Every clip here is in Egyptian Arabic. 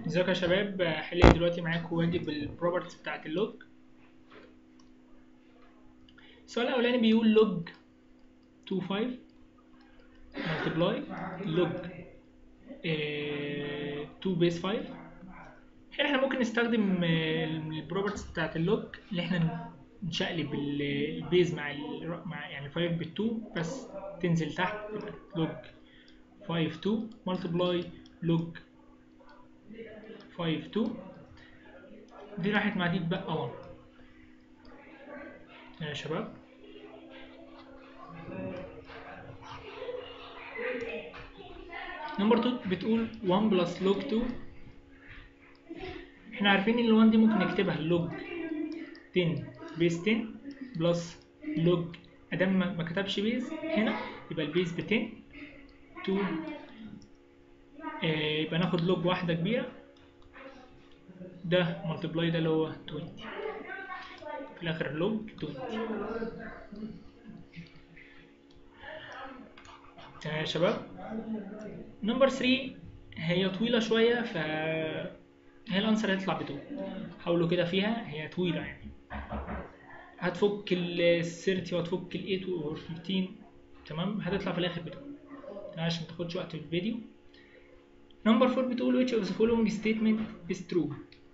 ازيكم يا شباب حل دلوقتي معاكم واجب البروبرتيز بتاعت اللوج السؤال الاولاني بيقول لوج 25 multiply log 2 بيس 5 هنا احنا ممكن نستخدم البروبرتيز بتاعت اللوج اللي احنا نشقلب البيز مع ال مع يعني 5 بال 2 بس تنزل تحت تبقى لوج 5 2 multiply log 5 2 دي راحت مع دي تبقى 1 يا شباب نمبر 2 بتقول 1 بلس لوج 2 احنا عارفين ان ال 1 دي ممكن نكتبها لوج 10 بيز 10 بلس لوج ادام ما كتبش بيز هنا يبقى البيز ب 10 2 آه يبقى ناخد لوج واحده كبيره ده ملتبلاي ده اللي هو 20 في الاخر لوج 20 تمام يا شباب نمبر 3 هي طويلة شوية ف هي الانسر هيطلع ب 2 حاولوا كده فيها هي طويلة يعني هتفك ال 30 وهتفك ال 8 اوفر 15 تمام هتطلع في الاخر ب 2 تمام عشان متاخدش وقت في الفيديو نمبر 4 بتقول which of the following statement is true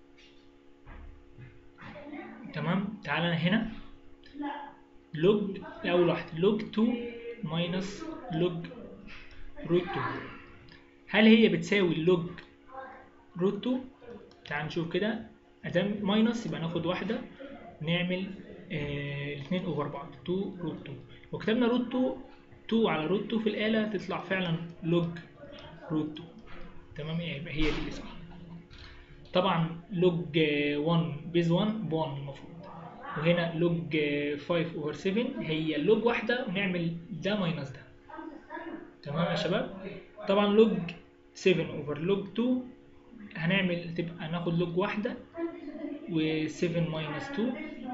تمام تعالى هنا لوج اول واحده لوج 2 ماينس لوج روت 2 هل هي بتساوي اللوج روت 2 تعال نشوف كده ادام ماينس يبقى ناخد واحده نعمل آه الاثنين اوفر بعض 2 روت 2 وكتبنا روت 2 2 على روت 2 في الاله تطلع فعلا لوج روت 2 تمام يبقى هي دي اللي صح طبعا لوج 1 بيز 1 ب 1 المفروض وهنا لوج 5 اوفر 7 هي لوج واحده ونعمل ده ماينس ده تمام يا شباب طبعا لوج 7 اوفر لوج 2 هنعمل تبقى ناخد لوج واحده و7 ماينس 2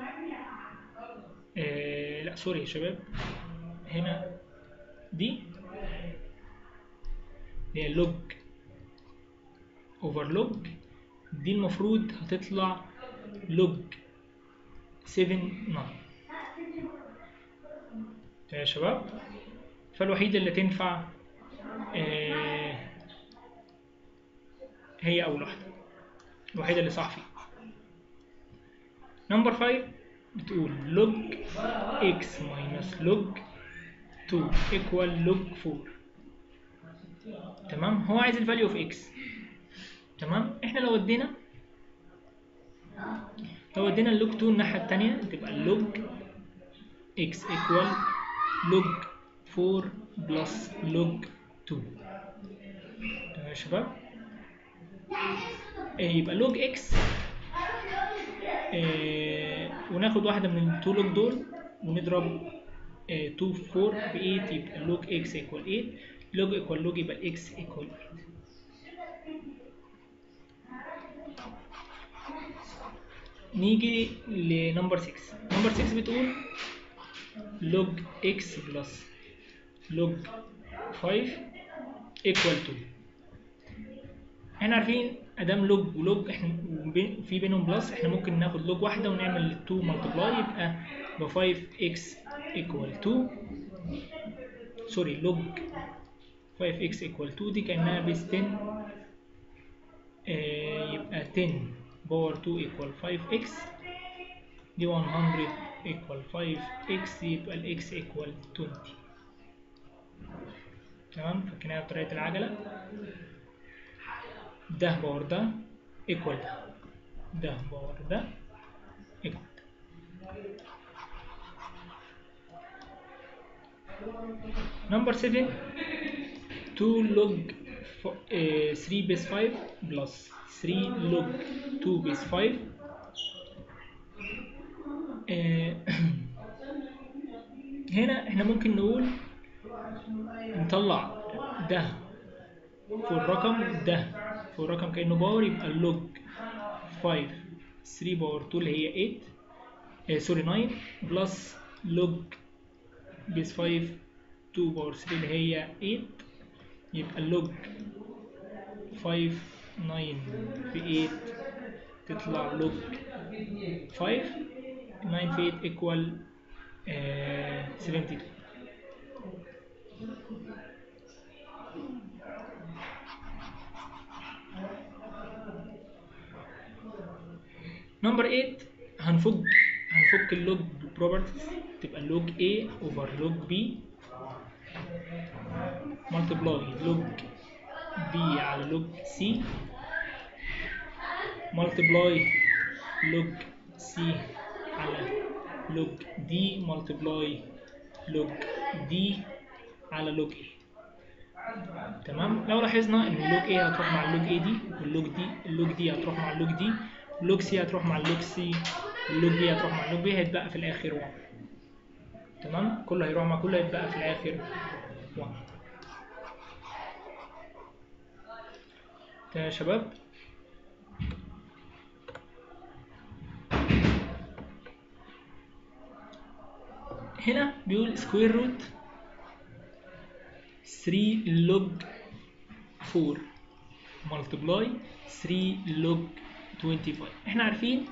آه لا سوري يا شباب هنا دي هي لوج اوفر لوج دي المفروض هتطلع لوج 7 9 يا شباب فالوحيدة اللي تنفع آه هي أول واحدة الوحيدة اللي صح فيها نمبر 5 بتقول لوج x minus لوج 2 equal لوج 4 تمام هو عايز الفاليو اوف x تمام احنا لو ودينا لو ودينا اللوج 2 الناحية التانية تبقى اللوج x equal لوج 4 بلس لوج 2 تمام يا شباب إيه يبقى لوج x إيه وناخد واحدة من التو لوج دول ونضرب إيه 2 في 4 ب 8 يبقى لوج x equal 8 لوج equal لوج يبقى x equal 8 نيجي لنمبر 6 نمبر 6 بتقول log x بلس log 5 equal to احنا عارفين ادام لوج ولوج احنا في بينهم بلس احنا ممكن ناخد لوج واحده ونعمل 2 ملتبلاي يبقى ب 5x equal 2 سوري لوج 5x equal 2 دي كانها بيس 10 آه يبقى 10 باور 2 equal 5x دي 100 equal 5x يبقى ال x equal 20 تمام فكناها بطريقة العجلة ده باور ده equal ده ده باور ده equal نمبر 7 2 log 3 base 5 plus 3 log 2 base 5 آه هنا احنا ممكن نقول نطلع ده فوق الرقم ده فوق الرقم كأنه باور يبقى اللوج 5 3 باور 2 اللي هي 8 آه سوري 9 بلس لوج بيس 5 2 باور 3 اللي هي 8 يبقى اللوج 5 9 في 8 تطلع لوج 5 9 في 8 ايكوال 72 نمبر 8 هنفك هنفك اللوج بروبرتيز تبقى لوج A اوفر لوج B ملتبلاي لوج B على لوج C ملتبلاي لوج C على لوج D ملتبلاي لوج D على لوج A تمام لو لاحظنا ان اللوج A هتروح مع اللوج A دي واللوج دي اللوج دي هتروح مع اللوج دي اللوج سي هتروح مع اللوج سي اللوج بي هتروح مع اللوج بي هيتبقى في الاخر 1 تمام كله هيروح مع كله هيتبقى في الاخر 1 تمام يا شباب هنا بيقول سكوير روت 3 لوج 4 ملتبلاي 3 لوج 25 احنا عارفين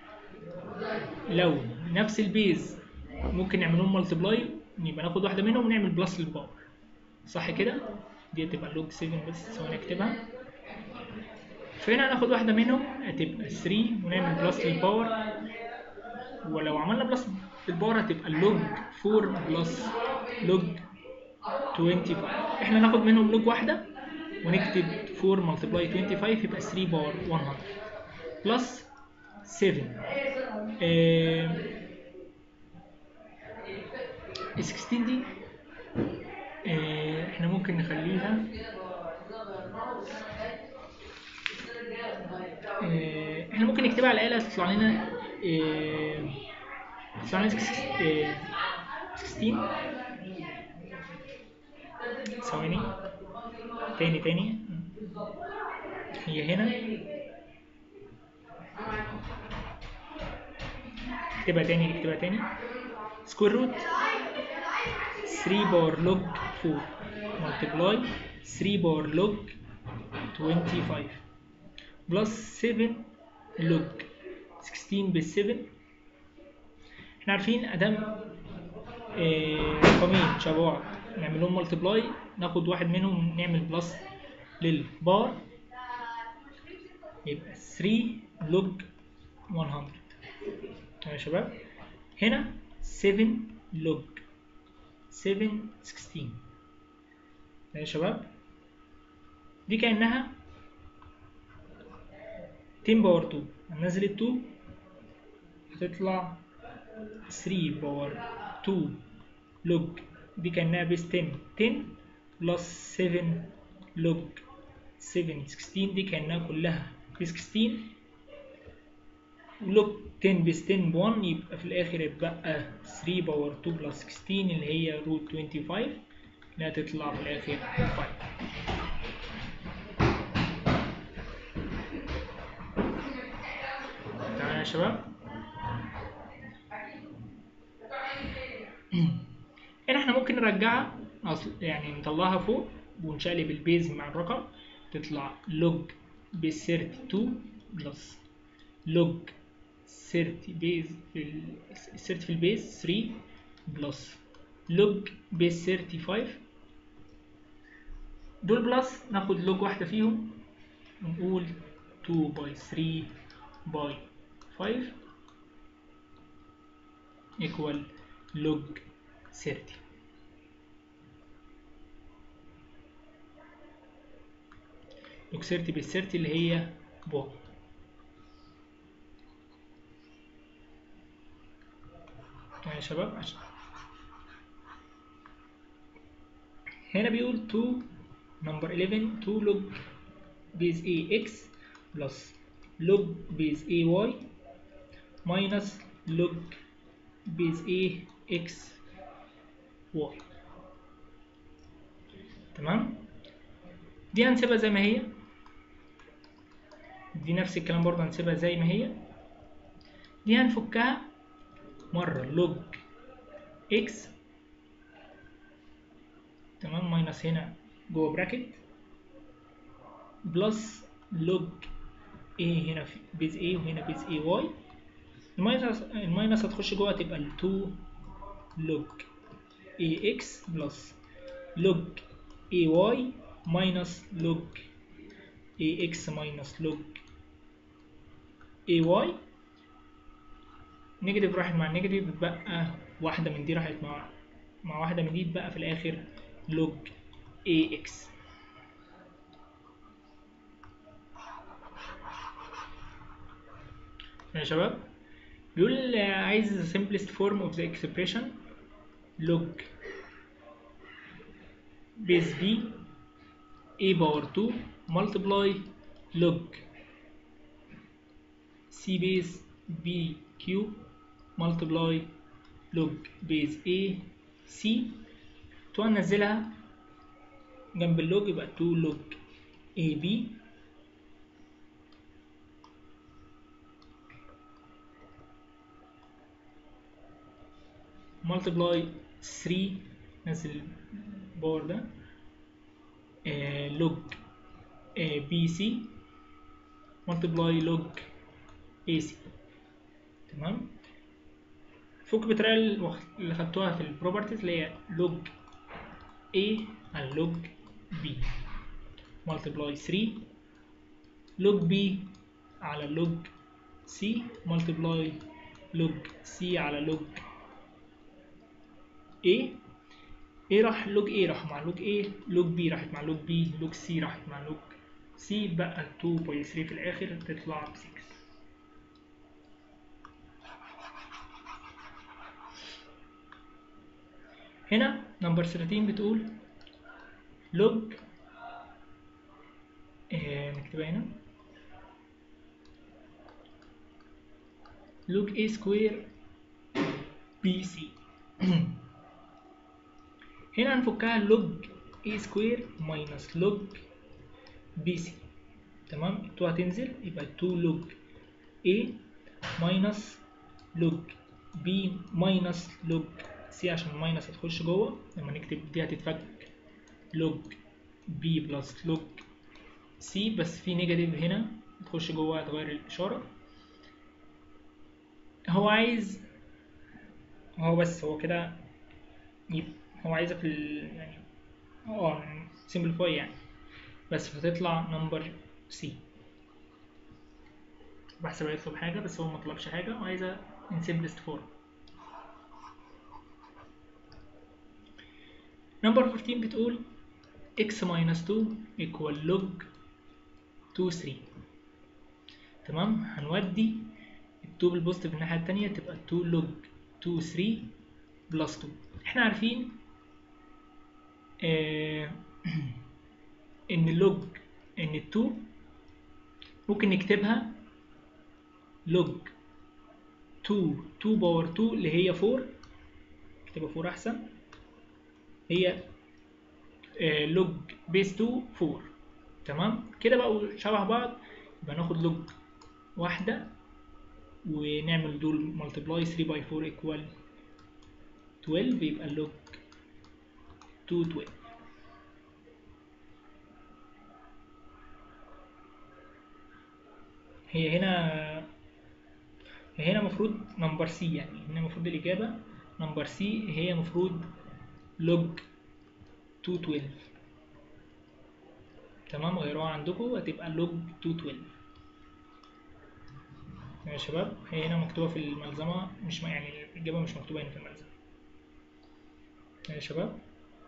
لو نفس البيز ممكن نعملهم ملتبلاي يبقى ناخد واحده منهم ونعمل بلس للباور صح كده دي هتبقى لوج 7 بس ثواني اكتبها فهنا هناخد واحده منهم هتبقى 3 ونعمل بلس للباور ولو عملنا بلس للباور هتبقى لوج 4 بلس لوج 25 احنا ناخد منهم لوج واحده ونكتب 4 ملتبلاي 25 يبقى 3 باور 100 بلس 7 آه 16 دي آه احنا ممكن نخليها آه احنا ممكن نكتبها على الآلة تطلع لنا آه تطلع لنا 16 ثواني تاني تاني هي هنا اكتبها تاني اكتبها تاني سكوير روت 3 باور لوج 4 ملتبلاي 3 باور لوج 25 بلس 7 لوج 16 بال 7 احنا عارفين ادام رقمين شبه بعض نعمل لهم ملتبلاي ناخد واحد منهم نعمل بلس للبار يبقى 3 لوج 100 يا شباب هنا 7 لوج 7 16 يا شباب دي كأنها 10 باور 2 هننزل ال 2 هتطلع 3 باور 2 لوج دي كأنها بيس 10 10 بلس 7 لوج 7 16 دي كأنها كلها بيس 16 لوج 10 بيس 10 ب 1 يبقى في الآخر يتبقى 3 باور 2 بلس 16 اللي هي روت 25 اللي هتطلع في الآخر 5 تمام يا شباب هنا احنا ممكن نرجعها اصل يعني نطلعها فوق ونشقلب البيز مع الرقم تطلع لوج بيز 32 بلس لوج 30 بيز في ال 30 في البيز 3 بلس لوج بيز 35 دول بلس ناخد لوج واحدة فيهم ونقول 2 باي 3 باي 5 equal log 30 log 30 بال 30 اللي هي بوم يا شباب عشان هنا بيقول 2 نمبر 11 2 log base a x plus log base a y minus log base a x y تمام دي هنسيبها زي ما هي دي نفس الكلام برضه هنسيبها زي ما هي دي هنفكها مرة لوج اكس تمام ماينس هنا جوه براكت بلس لوج A هنا في بيز A وهنا بيز A واي الماينس الماينس هتخش جوه تبقى ال 2 لوج AX بلس لوج AY ماينس لوج AX ماينس لوج AY نيجاتيف راحت مع النيجاتيف بتبقى واحدة من دي راحت مع مع واحدة من دي بقى في الآخر لوج AX يا شباب بيقول عايز simplest form of the expression log base b a power 2 multiply log c base b cube multiply log base a c تو هننزلها جنب اللوج يبقى 2 log a b multiply 3 نزل الباور ده آه log آه BC multiply log AC تمام فوق بالطريقة اللي خدتوها في البروبرتيز اللي هي log A على log B multiply 3 log B على log C multiply log C على log A A راح لوج A راح مع لوج A لوج B راحت مع لوج B لوج C راحت مع لوج C بقى 2.3 في الآخر تطلع ب 6 هنا نمبر 13 بتقول لوج آه نكتبها هنا لوج A سكوير BC هنا هنفكها لوج a سكوير ماينس لوج بي سي تمام 2 هتنزل يبقى 2 لوج a ماينس لوج b ماينس لوج c عشان الماينس هتخش جوه لما نكتب دي هتتفك لوج b بلس لوج c بس في نيجاتيف هنا تخش جوه هتغير الإشارة هو عايز هو بس هو كده هو عايزها في ال يعني اه سيمبليفاي يعني بس فتطلع نمبر سي بحسب هيطلب حاجة بس هو مطلبش حاجة وعايزها in simplest form نمبر 15 بتقول x minus 2 equal log 2 3 تمام هنودي ال 2 بالبوزيتيف الناحية التانية تبقى 2 log 2 3 بلس 2 احنا عارفين آه ان اللوج ان ال 2 ممكن نكتبها لوج 2 2 باور 2 اللي هي 4 اكتبها 4 احسن هي آه لوج بيس 2 4 تمام كده بقوا شبه بعض يبقى ناخد لوج واحدة ونعمل دول ملتبلاي 3 باي 4 ايكوال 12 يبقى اللوج 2 12 هي هنا هي هنا المفروض نمبر سي يعني هنا المفروض الإجابة نمبر سي هي المفروض لوج 212 تمام غيروها عندكم هتبقى لوج 212 يا شباب هي هنا مكتوبة في الملزمة مش يعني الإجابة مش مكتوبة هنا في الملزمة يا شباب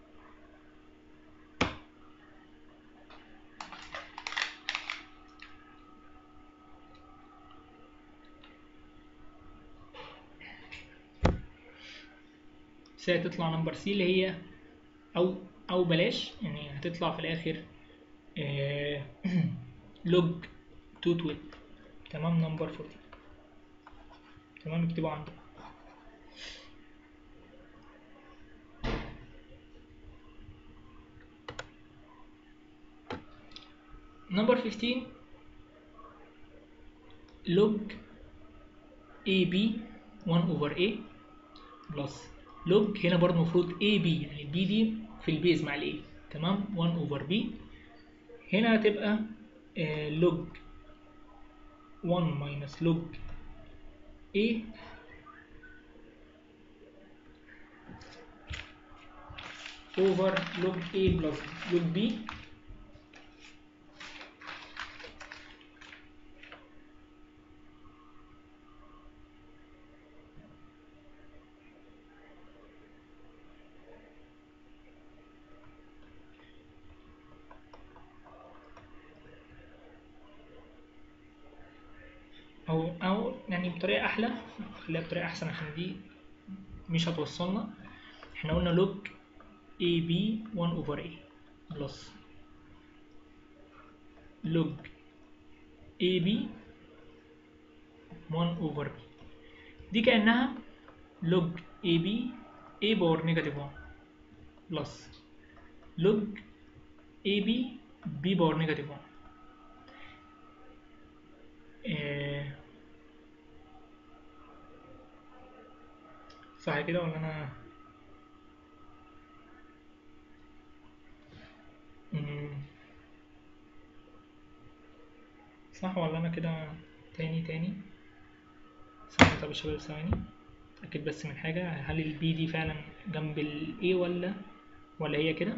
سي هتطلع نمبر سي اللي هي او او بلاش يعني هتطلع في الاخر آه لوج 212 تمام نمبر 14 تمام اكتبوا عندكم نمبر 15 log AB 1 over A بلس لوج هنا برضه المفروض اي بي يعني البي دي في البيز مع الاي تمام 1 اوفر بي هنا هتبقى لوج 1 minus log A over log A plus log B او او يعني بطريقه احلى خليها بطريقه احسن عشان دي مش هتوصلنا احنا قلنا log ab 1 over a بلس log ab 1 over b دي كأنها log ab a باور نيجاتيف 1 بلس log ab b باور نيجاتيف 1 إيه صح كده ولا انا مم. صح ولا انا كده تاني تاني ثواني طب يا شباب ثواني اتاكد بس من حاجه هل البي دي فعلا جنب الاي ولا ولا هي كده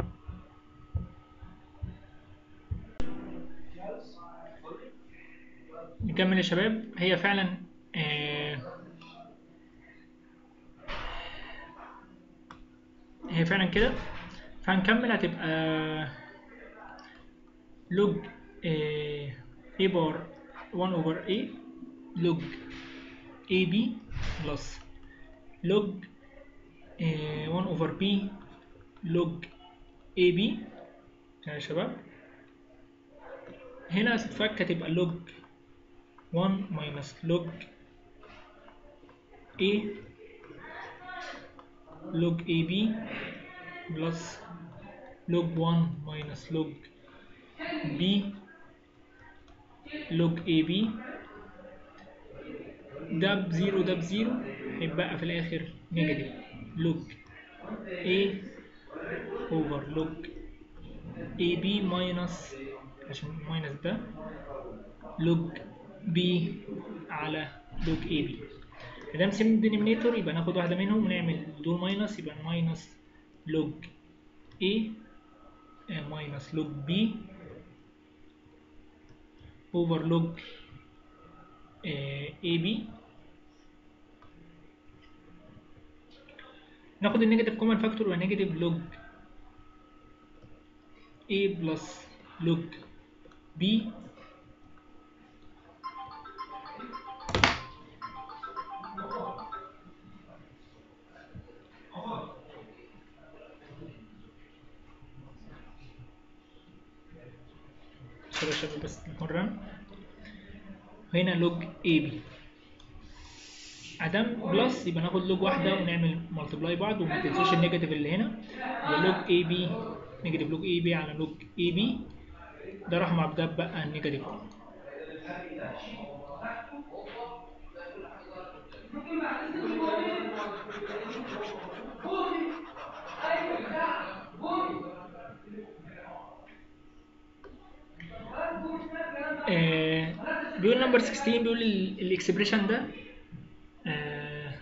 نكمل يا شباب هي فعلا آه هي فعلا كده فهنكمل هتبقى log آه a بار 1 over a log ab plus log آه 1 over b log ab يا شباب هنا هتتفك هتبقى log 1 minus log a log ab plus log 1 minus log b log ab ده بزيرو ده بزيرو هيبقى في الآخر نيجاتيف log a over log ab minus عشان minus ده log b على log ab مادام سيم دينومينيتور يبقى ناخد واحدة منهم ونعمل دول ماينس يبقى ماينس log a ماينس log b over log ab ناخد النيجاتيف كومن فاكتور يبقى نيجاتيف log a بلس log b شباب شباب بس نمرن هنا لوج اي بي ادام بلس يبقى ناخد لوج واحده ونعمل ملتبلاي بعض وما تنسوش النيجاتيف اللي هنا يبقى لوج اي بي نيجاتيف لوج اي بي على لوج اي بي ده راح مع ده بقى النيجاتيف آه بيقول نمبر 16 بيقول الاكسبريشن ده آه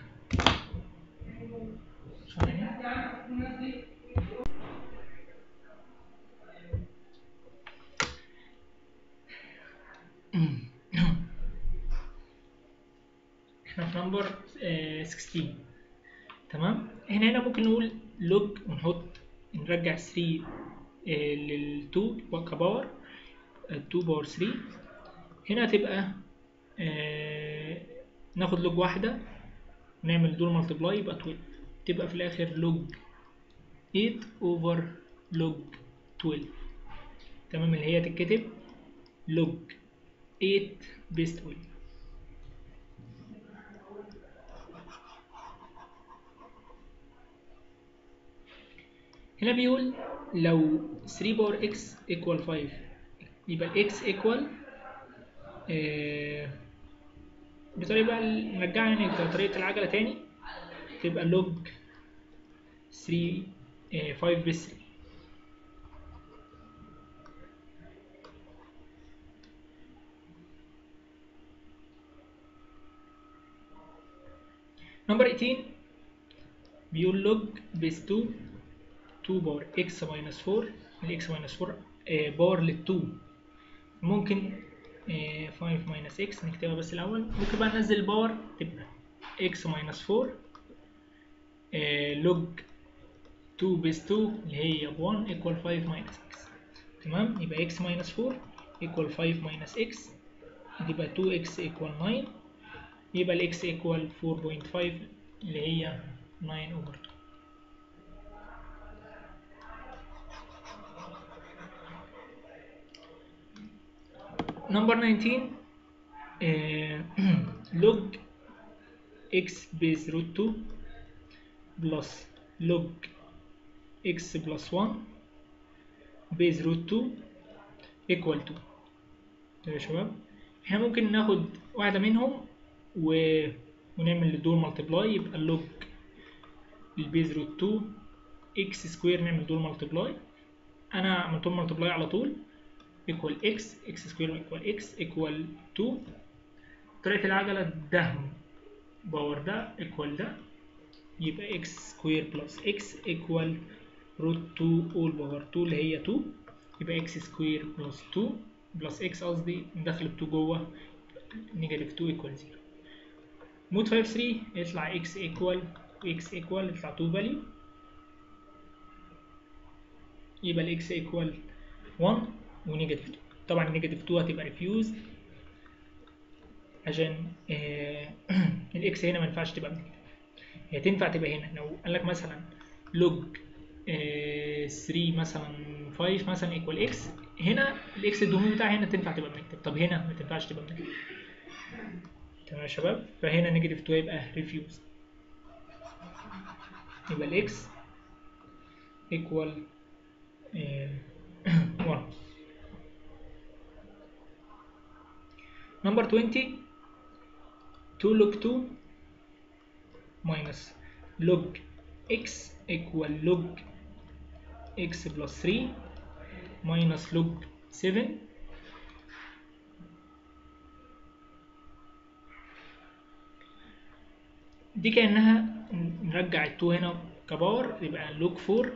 ثواني. احنا في نمبر 16 تمام هنا هنا ممكن نقول لوج ونحط نرجع 3 لل 2 كباور 2 باور 3 هنا هتبقى آه ناخد لوج واحدة ونعمل دول ملتبلاي يبقى 12 تبقى في الآخر لوج 8 اوفر لوج 12 تمام اللي هي تتكتب لوج 8 بيس 12 هنا بيقول لو 3 باور x equal 5 يبقى ال x equal آه بطريقة بقى نرجعنا يعني طريقة العجلة تاني تبقى لوج 3 آه 5 بس 3 نمبر 18 بيقول لوج بيس 2 2 باور اكس ماينس 4 الاكس ماينس 4 آه باور لل 2 ممكن آه 5 ماينس اكس نكتبها بس الاول ممكن بقى ننزل الباور تبقى اكس ماينس 4 آه لوج 2 بيس 2 اللي هي 1 ايكوال 5 ماينس اكس تمام يبقى اكس ماينس 4 ايكوال 5 ماينس اكس يبقى 2 اكس ايكوال 9 يبقى الاكس ايكوال 4.5 اللي هي 9 اوفر 2 نمبر 19 log x base root 2 plus log x plus 1 base root 2 equal to طيب يا شباب احنا ممكن ناخد واحدة منهم و... ونعمل دول ملتبلاي يبقى اللوج البيز روت 2 اكس سكوير نعمل دول ملتبلاي انا عملتهم ملتبلاي على طول ايكوال اكس اكس سكوير ايكوال اكس ايكوال 2 طريقة العجلة ده باور ده ايكوال ده يبقى اكس سكوير بلس اكس ايكوال روت 2 اول باور 2 اللي هي 2 يبقى اكس سكوير بلس 2 بلس اكس قصدي ندخل ب 2 جوه نيجاتيف 2 ايكوال 0 مود 5 3 يطلع اكس ايكوال اكس ايكوال يطلع 2 فاليو يبقى الاكس ايكوال 1 ونيجاتيف 2 طبعا النيجاتيف 2 هتبقى ريفيوز عشان آه الاكس هنا ما ينفعش تبقى بنيجاتيف هي تنفع تبقى هنا لو قال لك مثلا لوج آه 3 مثلا 5 مثلا ايكوال اكس هنا الاكس الدومين بتاعها هنا تنفع تبقى بنيجاتيف طب هنا ما تنفعش تبقى بنيجاتيف تمام يا شباب فهنا نيجاتيف 2 يبقى ريفيوز يبقى الاكس ايكوال 1 number 20 2 log 2 minus log x equal log x plus 3 minus log 7 دي كأنها نرجع التو هنا كباور يبقى log 4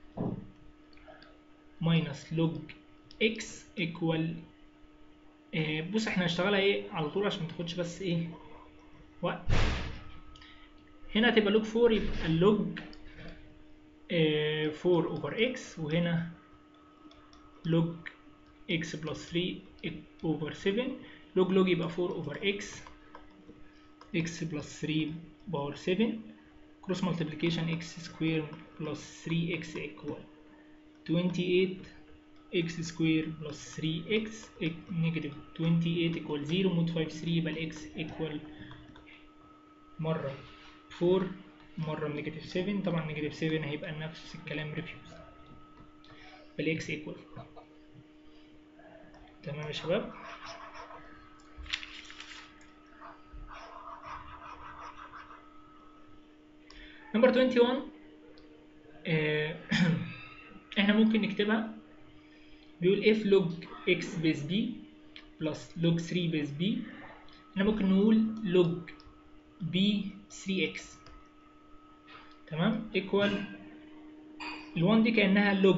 minus log x equal آه بص احنا هنشتغلها ايه على طول عشان متاخدش بس ايه وقت هنا هتبقى log 4 يبقى اللوج آه 4 اوفر اكس وهنا log x بلس 3 اوفر 7 log log يبقى 4 اوفر اكس x بلس 3 باور 7 cross multiplication x سكوير بلس 3x equal 28 x سكوير بلس 3x نيجاتيف 28 equal 0 مود 5 3 يبقى ال x equal مرة 4 مرة نيجاتيف 7 طبعا نيجاتيف 7 هيبقى نفس الكلام ريفيوز يبقى ال x equal تمام يا شباب نمبر 21 آه احنا ممكن نكتبها بيقول if log x base b plus log 3 base b احنا ممكن نقول log b 3x تمام equal ال 1 دي كأنها log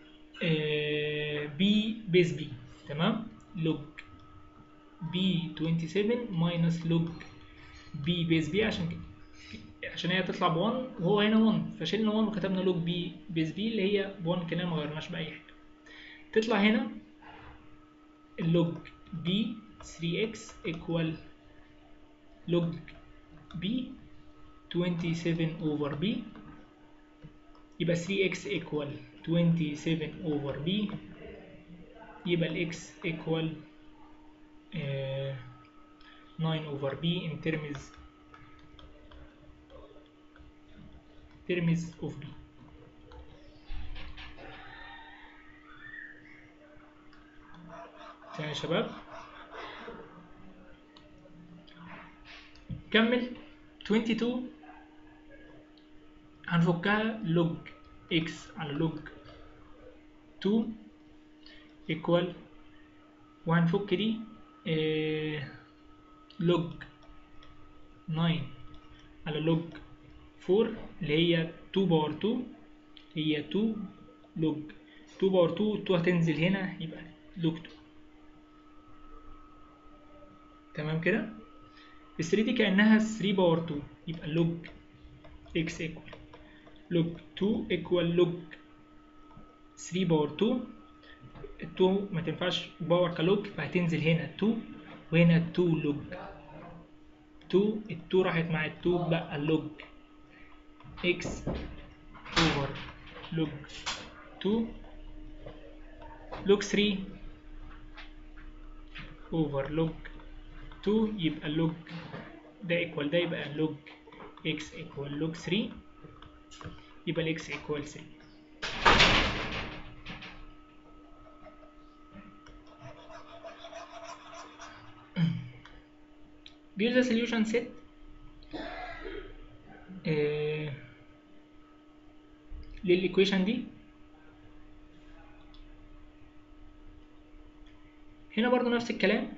آه b base b تمام log b 27 minus log b base b عشان كده عشان هي تطلع ب 1 وهو هنا 1 فشلنا 1 وكتبنا لوج بي بيز بي اللي هي ب 1 كده ما غيرناش باي حاجه تطلع هنا اللوج بي 3x ايكوال لوج بي 27 اوفر بي يبقى 3x ايكوال 27 اوفر بي يبقى الاكس ايكوال 9 اوفر بي in terms terms of B. تمام يا شباب كمل 22 هنفكها log x على log 2 equal وهنفك دي اه log 9 على لوج 4 اللي هي 2 باور 2 هي 2 لوج 2 باور 2 2 هتنزل هنا يبقى لوج 2 تمام كده ال 3 دي كأنها 3 باور 2 يبقى لوج x equal لوج 2 equal لوج 3 باور 2 ال 2 ما تنفعش باور كلوج فهتنزل هنا 2 وهنا 2 لوج 2 ال 2 راحت مع ال 2 بقى لوج x over log 2 log 3 over log 2 يبقى log ده equal ده يبقى log x equal log 3 يبقى ال x equal 3 give the solution set آه للايكويشن دي هنا برضو نفس الكلام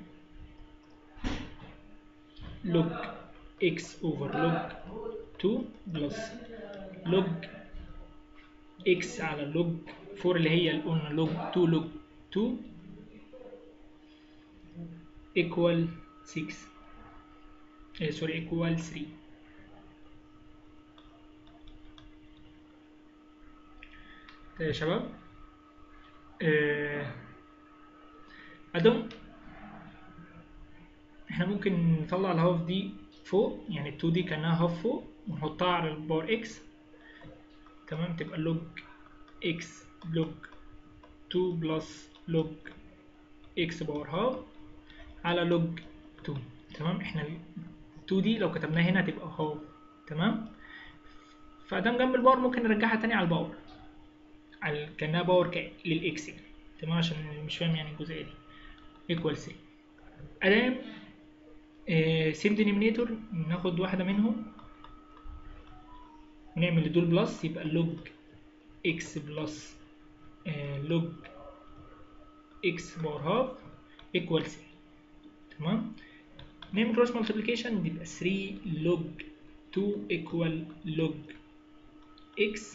log x over log 2 plus log x على log 4 اللي هي اللي قلنا log 2 log 2 equal 6 eh, sorry equal 3 يا شباب آه، ادم احنا ممكن نطلع الهاف دي فوق يعني ال 2 دي كانها هاف فوق ونحطها على الباور اكس تمام تبقى لوج اكس لوج 2 بلس لوج اكس باور هاف على لوج 2 تمام احنا ال 2 دي لو كتبناها هنا هتبقى هاف تمام فادام جنب الباور ممكن نرجعها تاني على الباور على كانها باور ك للاكس يعني تمام عشان مش فاهم يعني الجزئيه دي ايكوال 3 ادام سيم دينيمينيتور ناخد واحده منهم ونعمل دول بلس يبقى لوج اكس بلس لوج اكس باور هاف ايكوال 3 تمام نعمل كروس مالتيبليكيشن يبقى 3 لوج 2 ايكوال لوج اكس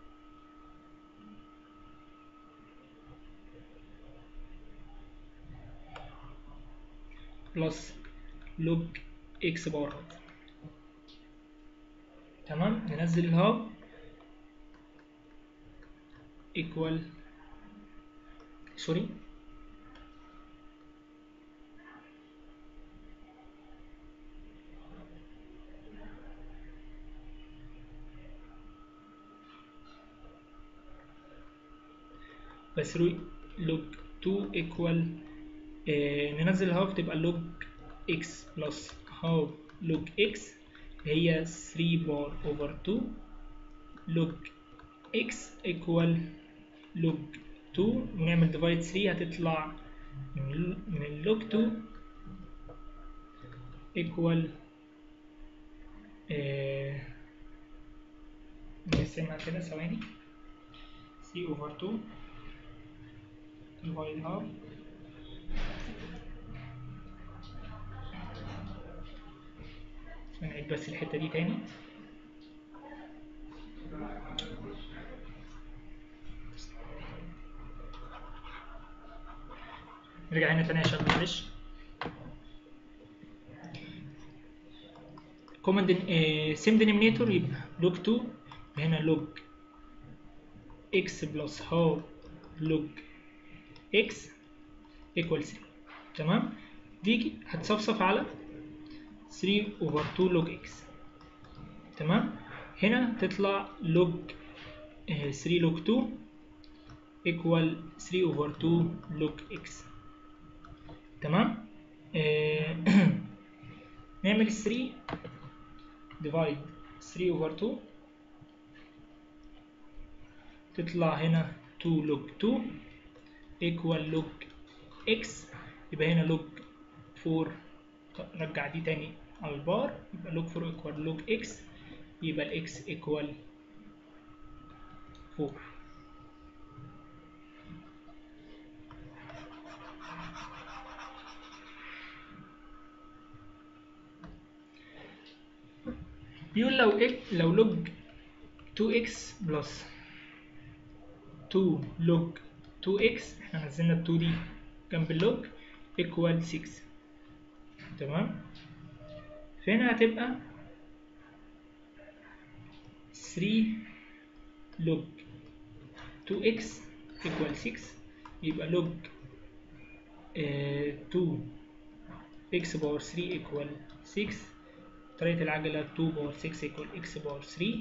بلس لوج اكس باور هاف تمام ننزل الهاف ايكوال سوري بس لوج 2 ايكوال ننزل الهاف تبقى لوج اكس بلس هاف لوج اكس هي 3 بار اوفر 2 لوج اكس ايكوال لوج 2 ونعمل ديفايد 3 هتطلع من من لوج 2 ايكوال نقسمها كده ثواني 3 اوفر 2 ديفايد هاف نعيد بس الحتة دي تاني نرجع هنا تاني يا شباب معلش كومن سيم دينيمينيتور يبقى لوج 2 هنا لوج اكس بلس هاف لوج اكس ايكوال 3 تمام دي هتصفصف على 3 over 2 log x تمام هنا تطلع log 3 log 2 equal 3 over 2 log x تمام آه نعمل 3 divide 3 over 2 تطلع هنا 2 log 2 equal log x يبقى هنا log 4 رجع دي تاني على البار يبقى لوج 4 ايكوال لوج اكس يبقى الاكس ايكوال 4 بيقول لو إك لو لوج 2x بلس 2 لوج 2x احنا نزلنا ال 2 دي جنب اللوج equal 6 تمام فهنا هتبقى 3 لوج 2x equal 6 يبقى لوج 2 x باور 3 equal 6 طريقة العجلة 2 باور 6 equal x باور 3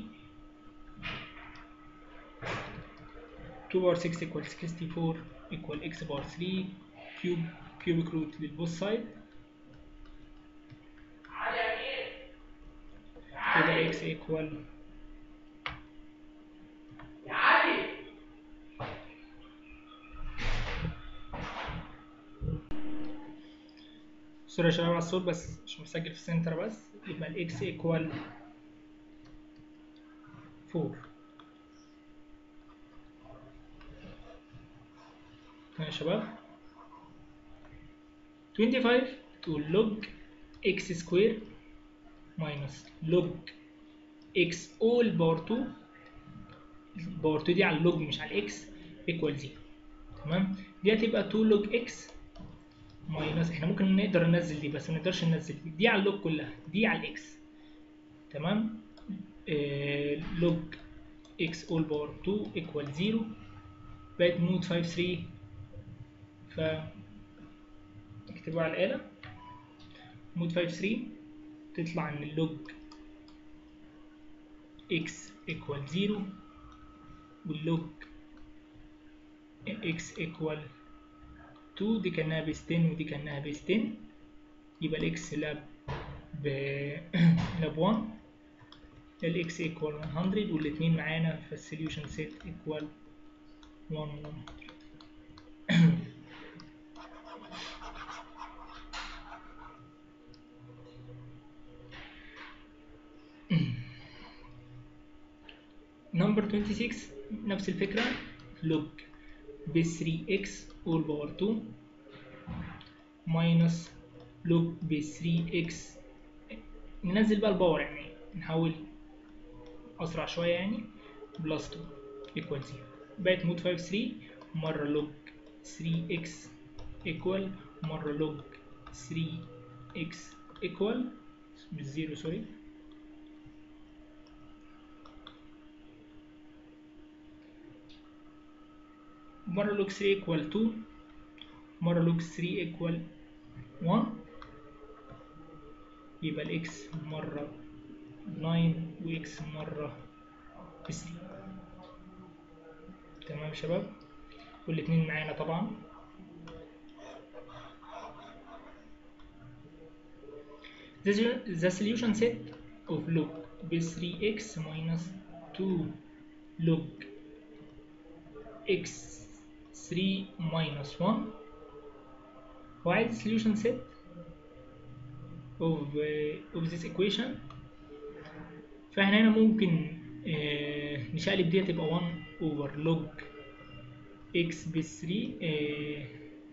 2 باور 6 equal 64 equal x باور 3 كيوب كيوبيك روت للبوث سايد كده x equal سوري يا شباب على الصوت بس مش مسجل في السنتر بس يبقى ال x equal 4 تمام يا شباب 25 تقول log x square minus log x all باور 2 باور 2 دي على اللوج مش على الاكس equal 0 تمام دي هتبقى 2 log x ماينس احنا ممكن نقدر ننزل دي بس ما نقدرش ننزل دي دي على اللوج كلها دي على الاكس تمام آه لوج اكس اول باور 2 ايكوال 0 بقت مود 5 3 ف اكتبوها على الآلة مود 5 3 تطلع ان اللوج اكس ايكوال 0 واللوج اكس ايكوال 2 دي كانها بيس 10 ودي كانها بيس 10 يبقى الاكس لاب ب لاب 1 الاكس ايكوال 100 والاثنين معانا فالسوليوشن سيت ايكوال 1 100 نمبر 26 نفس الفكرة لوج ب 3x all باور 2 minus لوج ب 3x ننزل بقى الباور يعني نحاول أسرع شوية يعني بلس 2 equal 0 بقت مود 5 3 مرة لوج 3x equal مرة لوج 3x equal مش زيرو سوري مرة log 3 equal 2 مرة log 3 equal 1 يبقى ال x مرة 9 و x مرة 3 تمام يا شباب والاتنين معانا طبعا The, the solution set of log ب 3x minus 2 log x 3 minus 1 هو عايز solution set of, uh, of this equation فاحنا هنا ممكن uh, نشقلب دي تبقى 1 over log x ب 3 uh,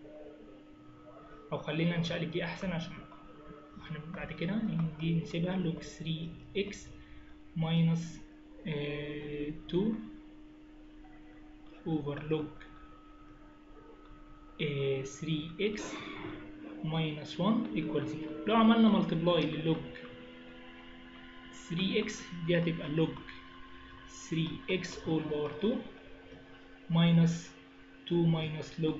او خلينا نشقلب دي احسن عشان احنا بعد كده دي نسيبها log 3x minus uh, 2 over log uh, 3x minus 1 equal 0 لو عملنا multiply للوج 3x دي هتبقى log 3x all power 2 minus 2 minus log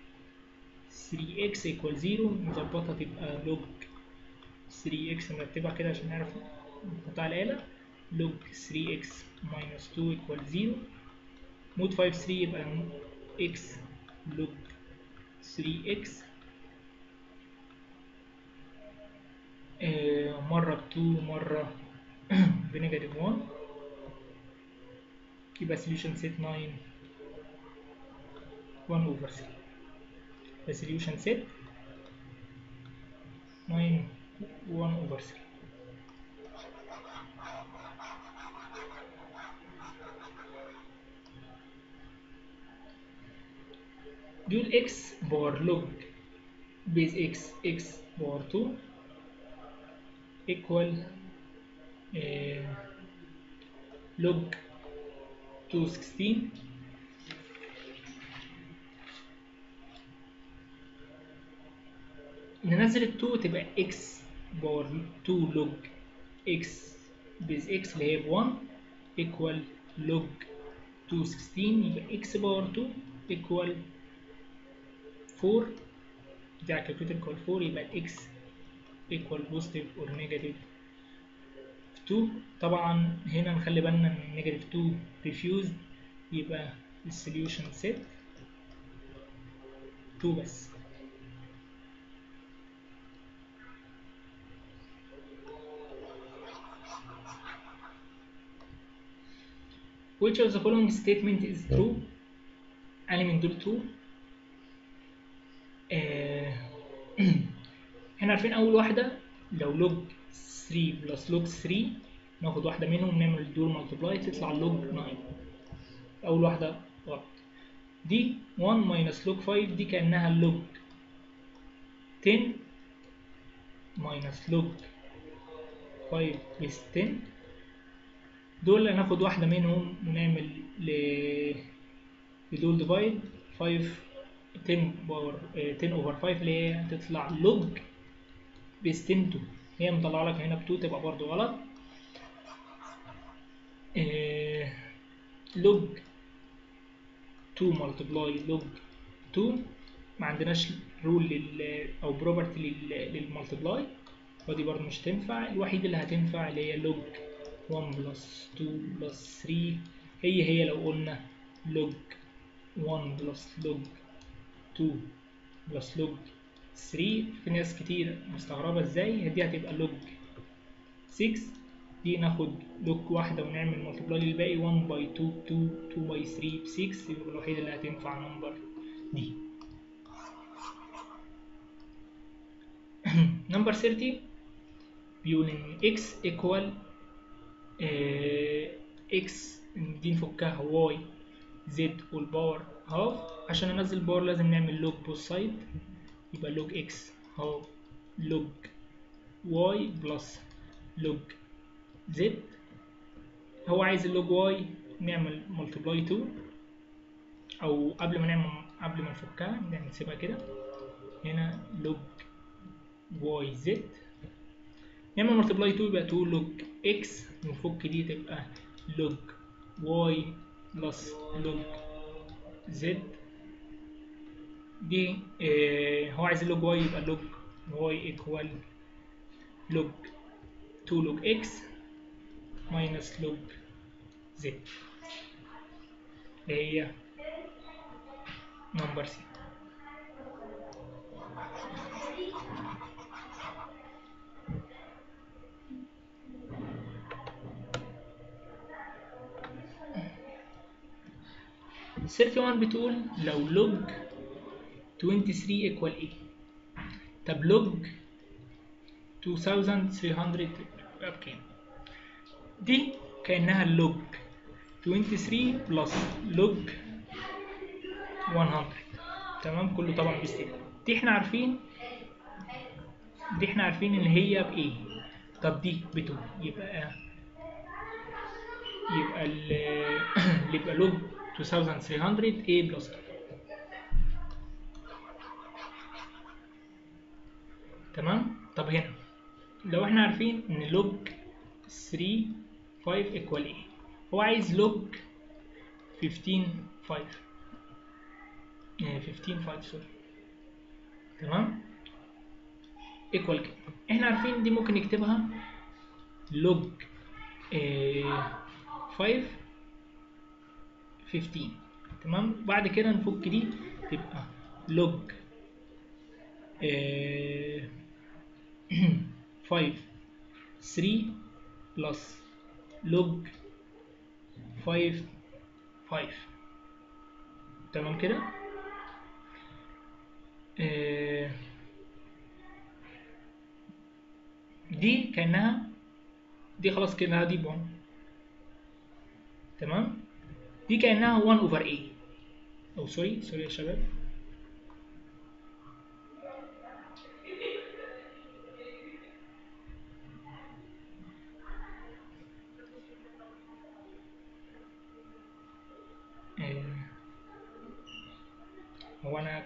3x equal 0 نظبطها تبقى log 3x نرتبها كده عشان نعرف نحطها على الآلة log 3x minus 2 equal 0 مود 5 3 يبقى x log 3x آه مرة ب 2 مرة بنيجاتيف 1 يبقى solution set 9 1 over 3 the solution set 9 1 over 3 دول x بار log base x x بار 2 equal آه log 216 ننزل ال 2 تبقى x باور 2 log x بيز x اللي هي ب 1 equal log 216 يبقى x باور 2 equal 4 دي على الكالكوليتر equal 4 يبقى ال x equal positive or negative 2 طبعا هنا نخلي بالنا ان negative 2 refused يبقى السوليوشن set 2 بس which of the following statement is true أنا من دول true آه، احنا عارفين أول واحدة لو log 3 بلس log 3 ناخد واحدة منهم نعمل دول ملتبلاي تطلع log 9 أول واحدة غلط دي 1 minus log 5 دي كأنها log 10 minus log 5 بس 10 دول هناخد واحدة منهم ونعمل ل لدول ديفايد 5 10 باور 10 اوفر 5 اللي هي هتطلع لوج بيس 10 2 هي مطلعة لك هنا ب 2 تبقى برضو غلط لوج 2 ملتبلاي لوج 2 ما عندناش رول لل او بروبرتي للملتبلاي فدي برضو مش تنفع الوحيد اللي هتنفع اللي هي لوج 1 بلس 2 بلس 3 هي هي لو قلنا log 1 بلس log 2 بلس log 3 في ناس كتير مستغربة ازاي دي هتبقى log 6 دي ناخد log واحدة ونعمل multiply للباقي 1 باي 2 2 2 باي 3 ب 6 يبقى الوحيدة اللي هتنفع النمبر دي نمبر 30 بيقول ان x equal اكس دي نفكها واي زد والباور هاف عشان انزل الباور لازم نعمل لوج بوث سايد يبقى لوج اكس هاف لوج واي بلس لوج زد هو عايز اللوج واي نعمل ملتبلاي 2 او قبل ما نعمل قبل ما نفكها نسيبها كده هنا لوج واي زد نعمل ملتبلاي 2 يبقى 2 لوج اكس نفك دي تبقى لوج واي بلس لوج زد دي اه هو عايز اللوج واي يبقى لوج واي ايكوال لوج 2 لوج اكس ماينس لوج زد اللي هي نمبر سي السيرتي 1 بتقول لو لوج 23 ايكوال ايه طب لوج 2300 يبقى بكام دي كأنها لوج 23 بلس لوج 100 تمام كله طبعا بستيك دي احنا عارفين دي احنا عارفين ان هي بايه طب دي ب 2 يبقى يبقى اللي يبقى لوج 2300 A plus 2 تمام طب هنا لو احنا عارفين ان لوج 3 5 ايكوال ايه هو عايز لوج 15 5 15 5 سوري تمام ايكوال كده احنا عارفين دي ممكن نكتبها لوج 5 15 تمام بعد كده نفك دي تبقى لوج 5 3 بلس لوج 5 5 تمام كده آه دي كأنها دي خلاص كأنها دي بون تمام دي كأنها 1 over a أو سوري سوري يا شباب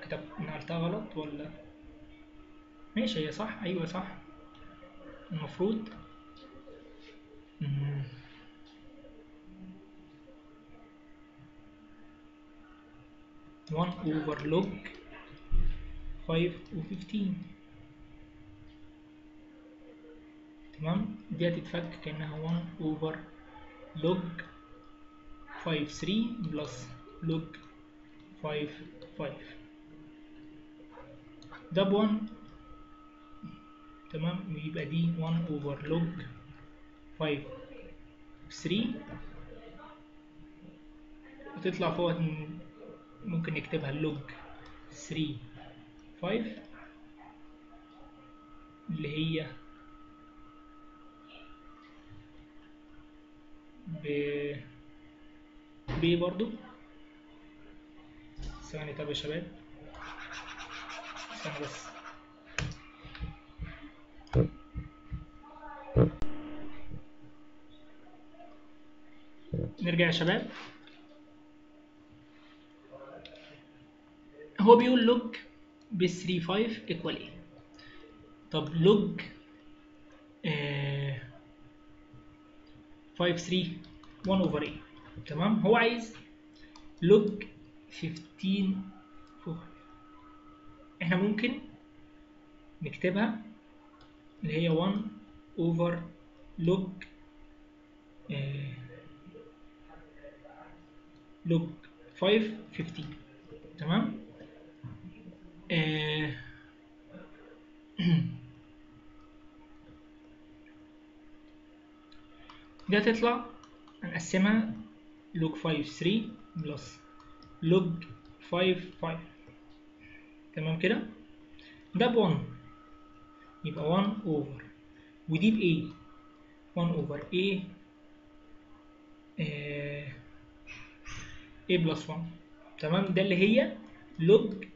كتب نقلتها غلط ولا ماشي هي صح ايوه صح المفروض مم. one over log five و fifteen تمام دي هتتفك كأنها one over log five three plus log five five ده بون تمام يبقى دي 1 over log 5 3 وتطلع فوق ن- ممكن نكتبها log 3 5 اللي هي ب ب برضو ثواني طب يا شباب ثواني بس نرجع يا شباب هو بيقول لوج ب 3 5 ايكوال ايه طب لوج آه 5 3 1 اوفر ايه تمام هو عايز لوج 15 4 احنا ممكن نكتبها اللي هي 1 اوفر لوج لوج 5 15 تمام آه دي هتطلع هنقسمها لوج 5 3 بلس لوج 5 5 تمام كده ده ب 1 يبقى 1 اوفر ودي ب A 1 اوفر A آه A بلس 1 تمام ده اللي هي لوج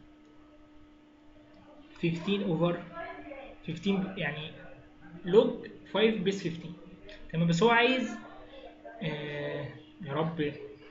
15 اوفر 15 يعني لوج 5 بس 15 تمام بس هو عايز آه يا رب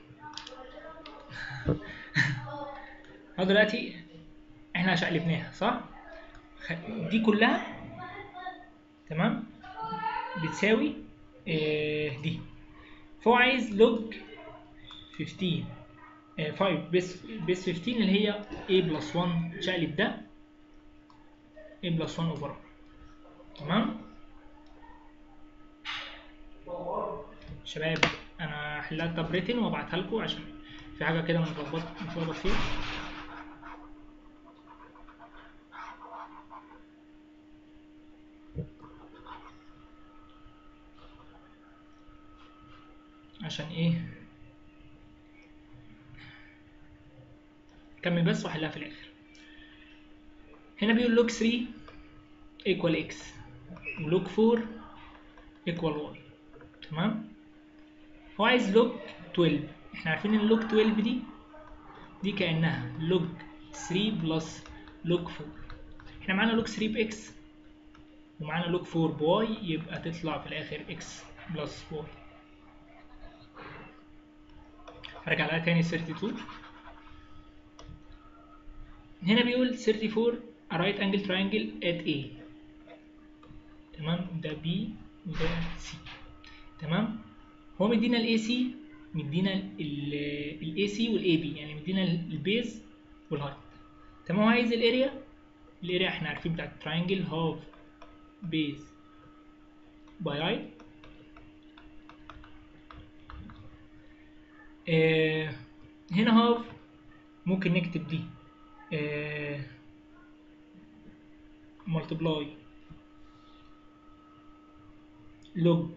هو دلوقتي احنا شقلبناها صح خ- دي كلها تمام بتساوي آه دي فهو عايز لوج 15 آه 5 بس بس 15 اللي هي a بلس 1 شقلب ده a بلس 1 اوفر تمام شباب انا هحلها تبريتن وابعتها لكم عشان في حاجه كده متلخبط متلخبط فيها عشان ايه كمل بس واحلها في الاخر هنا بيقول لوج 3 ايكوال اكس ولوج 4 ايكوال واي تمام هو عايز لوج 12 احنا عارفين ان لوج 12 دي دي كانها لوج 3 بلس لوج 4 احنا معانا لوج 3 باكس ومعانا لوج 4 بواي يبقى تطلع في الاخر اكس بلس واي هرجع لها تاني 32 هنا بيقول 34 a right angle triangle at A تمام ده B وده C تمام هو مدينا ال AC مدينا ال AC وال AB يعني مدينا البيز والهايت تمام هو عايز الاريا الاريا احنا عارفين بتاعت التراينجل هاف بيز باي هايت آه هنا هاف ممكن نكتب دي آه multiply log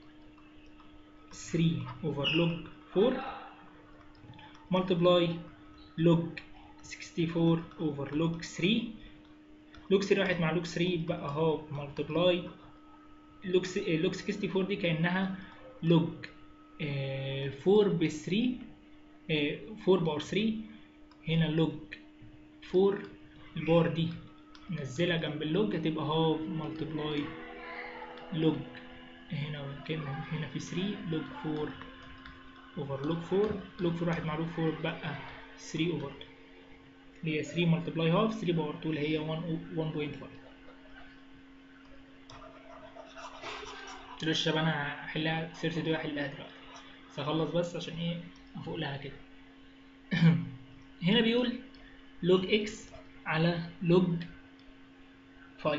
3 over log 4 multiply log 64 over log 3 log 3 راحت مع log 3 بقى هاف multiply log س- آه، log 64 دي كأنها log آه 4 ب 3 آه 4 باور 3 هنا log 4 الباور دي نزلها جنب اللوج هتبقى هاف ملتبلاي لوج هنا كام هنا في 3 لوج 4 اوفر لوج 4 لوج 4 واحد مع لوج 4 بقى 3 اوفر اللي هي 3 ملتبلاي هاف 3 باور 2 اللي هي 1 1.5 دلوقتي الشباب انا هحلها سيرت دي هحلها دلوقتي بس هخلص بس عشان ايه افوق لها كده هنا بيقول لوج اكس على لوج 5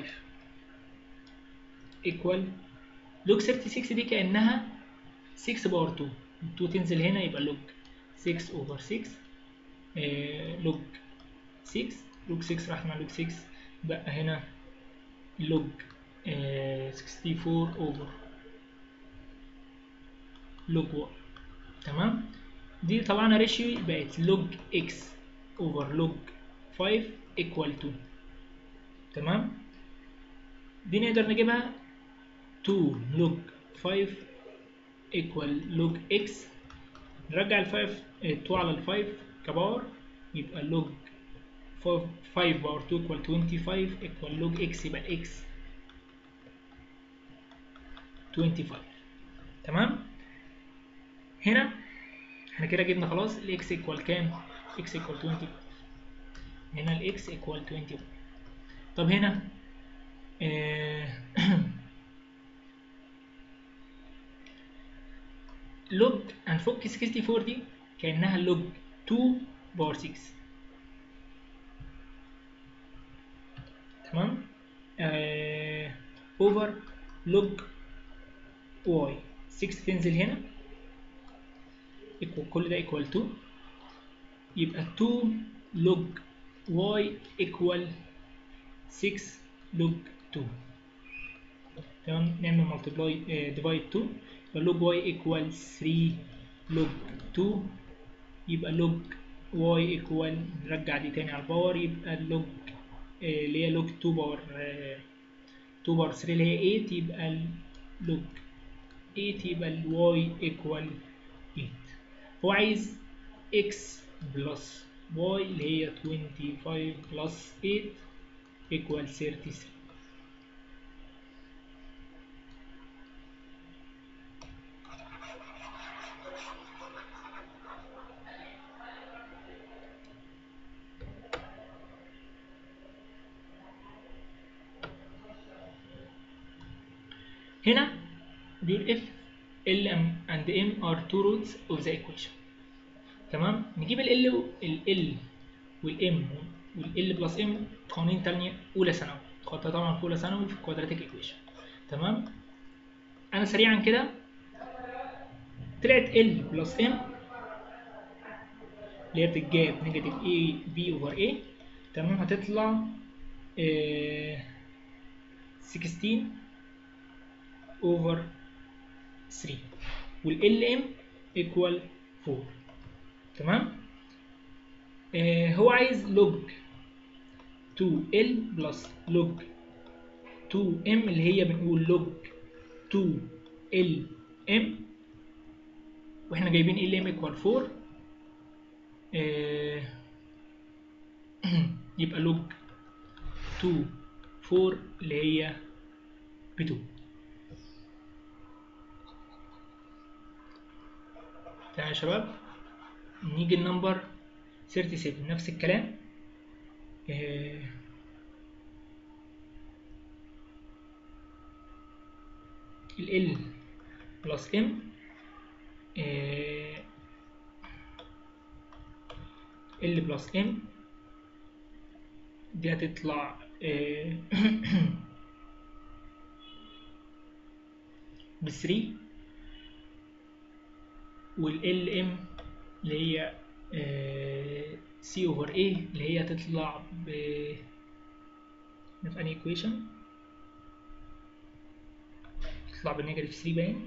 ايكوال لوج 36 دي كانها 6 باور 2 2 تنزل هنا يبقى لوج 6 اوفر 6 آه لوج 6 لوج 6 راح مع لوج 6 بقى هنا لوج آه 64 اوفر لوج 1 تمام دي طلعنا ريشيو بقت لوج اكس اوفر لوج 5 ايكوال 2 تمام دي نقدر نجيبها 2 لوج 5 ايكوال لوج اكس نرجع ال 5 2 على ال 5 كباور يبقى لوج 5 باور 2 ايكوال 25 ايكوال لوج اكس يبقى اكس 25 تمام هنا احنا كده جبنا خلاص الاكس ايكوال كام اكس ايكوال 20 هنا الاكس ايكوال 21 طب هنا آه لوج هنفك 64 دي كانها لوج 2 باور 6 تمام اوفر لوج واي 6 تنزل هنا equal كل ده equal 2 يبقى 2 log y equal 6 log 2 تمام نعمل multiply uh, divide 2 يبقى log y equal 3 log 2 يبقى log y equal نرجع دي تاني على الباور يبقى log uh, اللي هي log 2 باور uh, 2 باور 3 اللي هي 8 يبقى log 8 يبقى ال y equal 8 هو عايز x بلس y اللي هي 25 بلس 8 equal 33 هنا بيقول if L and M are two roots of the equation تمام نجيب ال L ال L وال M وال L بلس M قوانين تانية أولى ثانوي خدتها طبعا في أولى ثانوي في الكوادراتيك ايكويشن تمام أنا سريعا كده طلعت L بلس M اللي هي بتتجاب نيجاتيف A B اوفر A تمام هتطلع آه 16 اوفر 3 وال LM equal 4 تمام آه هو عايز لوج 2L بلس لوج 2M اللي هي بنقول لوج 2LM واحنا جايبين LM equal 4 آه يبقى لوج 2 4 اللي هي ب 2 تمام يا شباب نيجي النمبر 37 نفس الكلام آه ال L بلس M آه L بلس M دي هتطلع آه ب 3 وال LM اللي هي C over A اللي هي هتطلع ب في أنهي equation تطلع بنيجاتيف 3 باين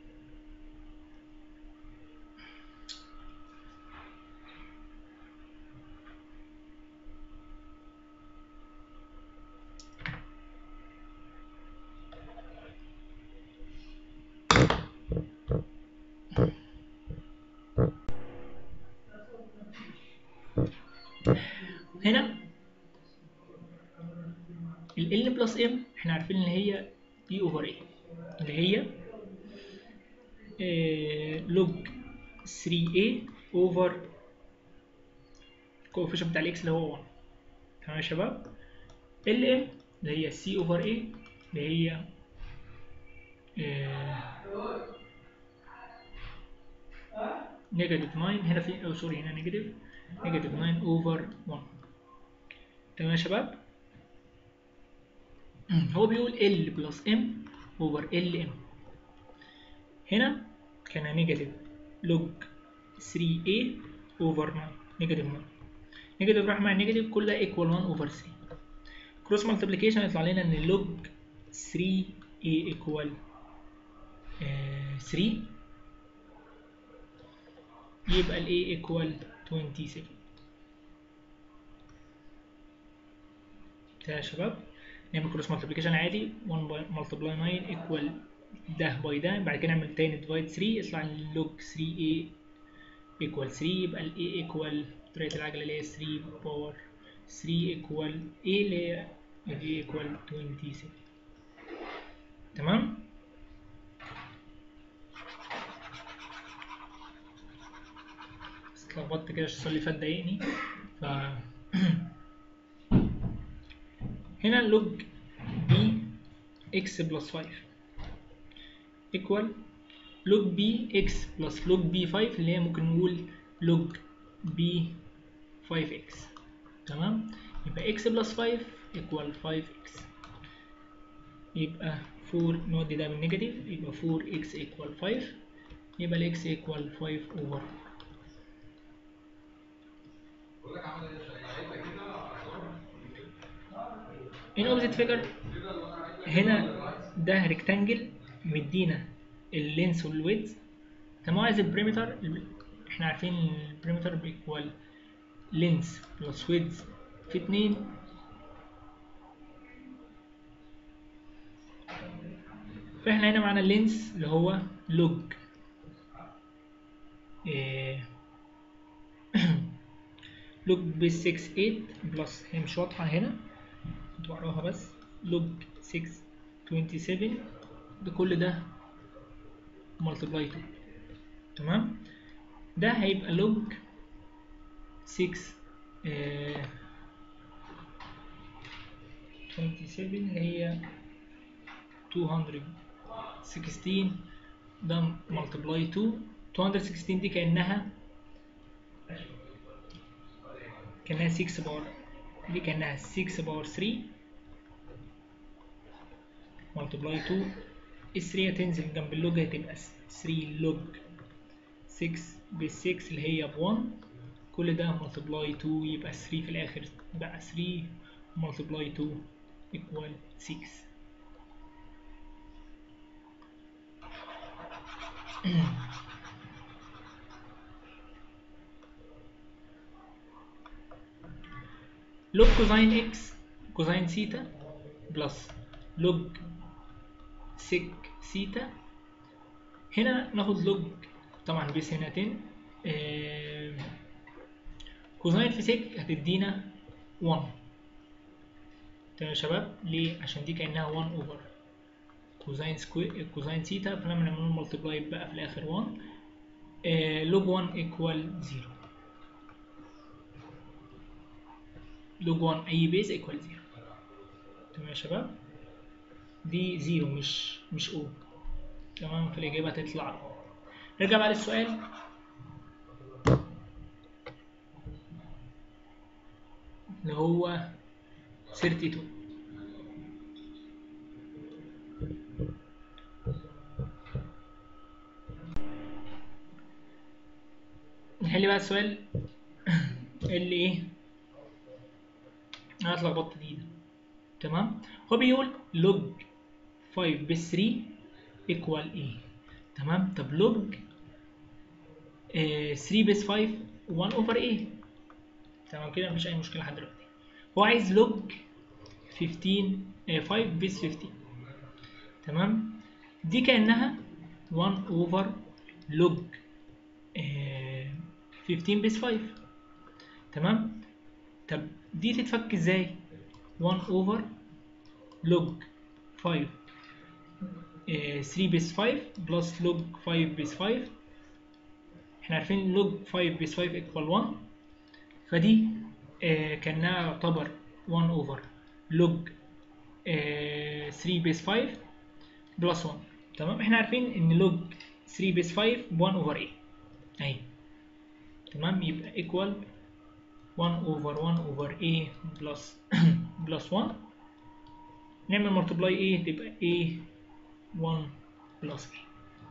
هنا ال L بلس M احنا عارفين ان هي B over A اللي هي لوج 3A over الكوفيشن بتاع الاكس اللي هو 1 تمام يا شباب ال ام اللي هي سي اوفر اي اللي هي نيجاتيف 9 هنا في او سوري هنا نيجاتيف نيجاتيف 9 اوفر 1 تمام يا شباب هو بيقول ال بلس ام اوفر ال ام هنا كان نيجاتيف لوج 3a اوفر 9 نيجاتيف 9 نيجاتيف راح مع نيجاتيف كل ده ايكوال 1 اوفر 3 كروس مالتيبليكيشن يطلع لنا ان لوج 3a ايكوال 3 يبقى ال a ايكوال 27 ده يا شباب نعمل كروس مالتيبليكيشن عادي 1 ملتبلاي 9 ايكوال ده باي ده بعد كده نعمل تاني ديفايد 3 يطلع لوج 3a ايكوال 3 يبقى ال a ايكوال طريقة العجلة اللي هي 3 باور 3 ايكوال a اللي هي ال a ايكوال 27 تمام بس اتلخبطت كده عشان السؤال اللي فات ضايقني ف هنا لوج بي اكس بلس 5 ايكوال لوج بي اكس بلس لوج بي 5 اللي هي ممكن نقول لوج بي 5 اكس تمام يبقى اكس بلس 5 ايكوال 5 اكس يبقى 4 نودي ده بالنيجاتيف يبقى 4 اكس ايكوال 5 يبقى الاكس ايكوال 5 اوفر in opposite figure هنا ده ريكتانجل مدينا اللينس والويدز تمام عايز البريمتر احنا عارفين البريمتر بيكوال لينس بلس ويدز في اتنين فاحنا هنا معانا اللينس اللي هو لوج إيه لوج بس 6 8 بلس هي مش واضحة هنا كنت بقراها بس لوج 6 27 ده كل ده ملتبلاي 2 تمام ده هيبقى لوج 6 آه 27 اللي هي 216 ده ملتبلاي 2 216 دي كأنها كأنها 6 باور دي كأنها 6 باور 3 ملتبلاي 2 ال 3 هتنزل جنب اللوج هتبقى 3 لوج 6 ب 6 اللي هي ب 1 كل ده ملتبلاي 2 يبقى 3 في الآخر بقى 3 ملتبلاي 2 equal 6 لوج كوزين اكس كوزين سيتا بلس لوج سيك سيتا هنا ناخد لوج طبعا بس هنا 10 آه كوزين في سيك هتدينا 1 تمام يا شباب ليه عشان دي كانها 1 اوفر كوزين سكوير كوزين سيتا فلما نعمل ملتبلاي بقى في الاخر 1 آه لوج 1 ايكوال 0 لوج 1 اي بيز ايكوال 0 تمام يا شباب دي 0 مش مش او تمام فالاجابه هتطلع نرجع بقى للسؤال اللي هو 32 نحل بقى السؤال اللي ايه انا اتلخبطت دي ده تمام هو بيقول لوج 5 بس 3 ايكوال ايه تمام طب لوج آه 3 بس 5 1 اوفر ايه تمام كده مفيش اي مشكله لحد دلوقتي هو عايز لوج 15 آه 5 بس 15 تمام دي كانها 1 اوفر لوج آه 15 بس 5 تمام طب دي تتفك ازاي 1 اوفر لوج 5 آه 3 بس 5 بلس لوج 5 بس 5 احنا عارفين لوج 5 بس 5 ايكوال 1 فدي آه كانها يعتبر 1 اوفر لوج 3 بيس 5 بلس 1 تمام احنا عارفين ان لوج 3 بيس 5 ب 1 اوفر ايه اهي تمام يبقى ايكوال 1 اوفر 1 اوفر a بلس بلس 1 نعمل ملتبلاي ايه تبقى a 1 بلس a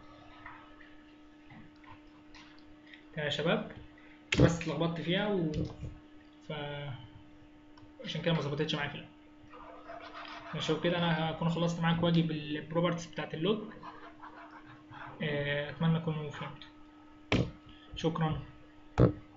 تمام يا شباب بس اتلخبطت فيها و ف عشان كده ما ظبطتش معايا في الاول ماشي وكده انا هكون خلصت معاك واجب البروبرتيز بتاعت اللوج اتمنى تكونوا فهمتوا شكرا